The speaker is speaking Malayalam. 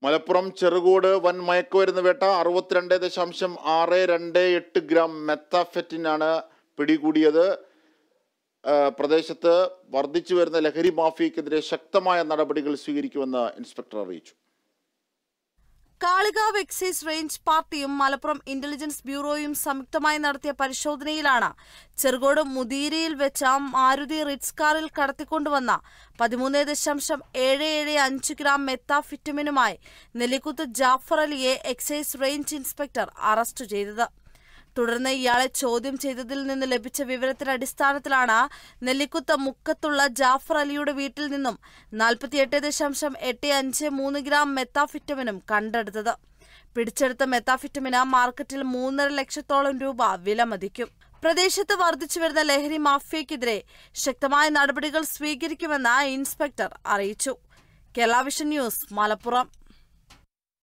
മലപ്പുറം ചെറുകോട് വൻ മയക്കുമരുന്ന് വേട്ട അറുപത്തിരണ്ട് ദശാംശം ആറ് രണ്ട് എട്ട് ഗ്രാം മെത്താഫെറ്റിനാണ് പിടികൂടിയത് ആ, പ്രദേശത്ത് വർദ്ധിച്ചു വരുന്ന ലഹരി മാഫിയക്കെതിരെ ശക്തമായ നടപടികൾ സ്വീകരിക്കുമെന്ന് ഇൻസ്പെക്ടർ അറിയിച്ചു കാളികാവ് എക്സൈസ് റേഞ്ച് പാർട്ടിയും മലപ്പുറം ഇന്റലിജൻസ് ബ്യൂറോയും സംയുക്തമായി നടത്തിയ പരിശോധനയിലാണ് ചെറുകോട് മുദീരയിൽ വെച്ച മാരുതി റിറ്റ്സ് കാറിൽ കടത്തിക്കൊണ്ടുവന്ന പതിമൂന്ന് ദശാംശം ഏഴ് ഏഴ് അഞ്ച് ഗ്രാം മെത്താഫിറ്റമിനുമായി നെല്ലിക്കുത്ത് ജാഫർ അലിയെ എക്സൈസ് റേഞ്ച് ഇൻസ്പെക്ടർ അറസ്റ്റ് ചെയ്തത് തുടർന്ന് ഇയാളെ ചോദ്യം ചെയ്തതിൽ നിന്ന് ലഭിച്ച വിവരത്തിന്റെ അടിസ്ഥാനത്തിലാണ് നെല്ലിക്കുത്ത് മുക്കത്തുള്ള ജാഫർ അലിയുടെ വീട്ടിൽ നിന്നും നാൽപ്പത്തിയെട്ട് ദശാംശം എട്ട് അഞ്ച് മൂന്ന് ഗ്രാം മെത്താഫിറ്റമിനും കണ്ടെടുത്തത് പിടിച്ചെടുത്ത മെത്താഫിറ്റമിന് മാർക്കറ്റിൽ മൂന്നര ലക്ഷത്തോളം രൂപ വിലമതിക്കും പ്രദേശത്ത് വർദ്ധിച്ചു വരുന്ന ലഹരി മാഫിയക്കെതിരെ ശക്തമായ നടപടികൾ സ്വീകരിക്കുമെന്ന് ഇൻസ്പെക്ടർ അറിയിച്ചു കേരള വിഷൻ ന്യൂസ് മലപ്പുറം